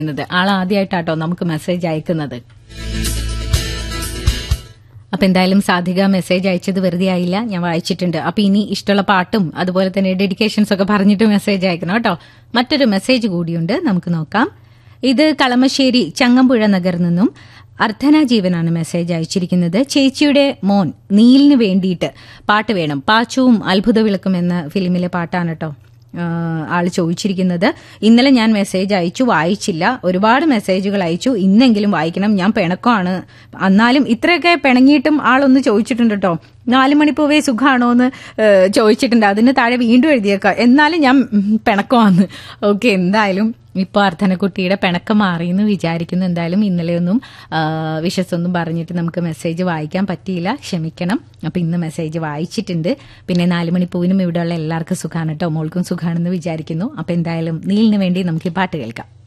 ത് ആൾ ആദ്യമായിട്ടാട്ടോ നമുക്ക് മെസ്സേജ് അയക്കുന്നത് അപ്പൊ എന്തായാലും സാധിക മെസ്സേജ് അയച്ചത് വെറുതെ ആയില്ല ഞാൻ വായിച്ചിട്ടുണ്ട് അപ്പൊ ഇനി ഇഷ്ടമുള്ള പാട്ടും അതുപോലെ തന്നെ ഡെഡിക്കേഷൻസ് ഒക്കെ പറഞ്ഞിട്ട് മെസ്സേജ് അയക്കണം കേട്ടോ മറ്റൊരു മെസ്സേജ് കൂടിയുണ്ട് നമുക്ക് നോക്കാം ഇത് കളമശ്ശേരി ചങ്ങമ്പുഴ നഗറിൽ നിന്നും അർദ്ധന ജീവനാണ് മെസ്സേജ് അയച്ചിരിക്കുന്നത് ചേച്ചിയുടെ മോൻ നീലിന് വേണ്ടിയിട്ട് പാട്ട് വേണം പാച്ചുവും അത്ഭുത വിളക്കും എന്ന ഫിലിമിലെ പാട്ടാണ് കേട്ടോ ആള് ചോദിച്ചിരിക്കുന്നത് ഇന്നലെ ഞാൻ മെസ്സേജ് അയച്ചു വായിച്ചില്ല ഒരുപാട് മെസ്സേജുകൾ അയച്ചു ഇന്നെങ്കിലും വായിക്കണം ഞാൻ പിണക്കമാണ് എന്നാലും ഇത്രയൊക്കെ പിണങ്ങിയിട്ടും ആളൊന്ന് ചോദിച്ചിട്ടുണ്ട് കേട്ടോ നാല് മണിപ്പൂവേ സുഖാണോ എന്ന് ചോദിച്ചിട്ടുണ്ട് അതിന് താഴെ വീണ്ടും എഴുതിയേക്കാം എന്നാലും ഞാൻ പിണക്കമാണ് ഓക്കെ എന്തായാലും ഇപ്പോൾ അർദ്ധനക്കുട്ടിയുടെ പിണക്കം മാറിയെന്ന് വിചാരിക്കുന്നു എന്തായാലും ഇന്നലെയൊന്നും വിഷസൊന്നും പറഞ്ഞിട്ട് നമുക്ക് മെസ്സേജ് വായിക്കാൻ പറ്റിയില്ല ക്ഷമിക്കണം അപ്പം ഇന്ന് മെസ്സേജ് വായിച്ചിട്ടുണ്ട് പിന്നെ നാല് മണിപ്പൂവിനും ഇവിടെയുള്ള എല്ലാവർക്കും സുഖമാണ് കേട്ടോ മോൾക്കും സുഖമാണെന്ന് വിചാരിക്കുന്നു അപ്പം എന്തായാലും നീലിന് വേണ്ടി നമുക്ക് ഈ പാട്ട് കേൾക്കാം